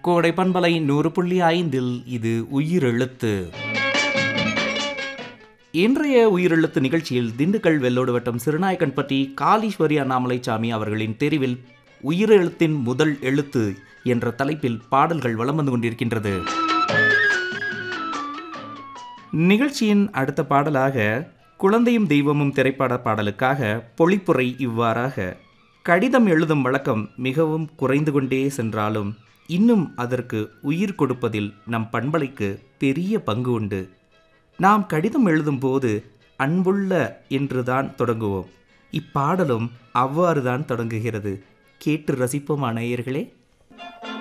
கோடை பண்பலை நூறு புள்ளி ஐந்தில் இது உயிரெழுத்து இன்றைய உயிரெழுத்து நிகழ்ச்சியில் திண்டுக்கல் வெள்ளோடு வட்டம் சிறுநாயக்கன்பட்டி காளீஸ்வரி அண்ணாமலைசாமி அவர்களின் தெரிவில் உயிரெழுத்தின் முதல் எழுத்து என்ற தலைப்பில் பாடல்கள் வலம் வந்து கொண்டிருக்கின்றது நிகழ்ச்சியின் அடுத்த பாடலாக குழந்தையும் தெய்வமும் திரைப்பட பாடலுக்காக பொழிப்புரை இவ்வாறாக கடிதம் எழுதும் வழக்கம் மிகவும் குறைந்து கொண்டே சென்றாலும் இன்னும் அதற்கு உயிர் கொடுப்பதில் நம் பண்பலைக்கு பெரிய பங்கு உண்டு நாம் கடிதம் எழுதும்போது அன்புள்ள என்றுதான் தொடங்குவோம் இப்பாடலும் அவ்வாறுதான் தொடங்குகிறது கேட்டு ரசிப்போமா நேயர்களே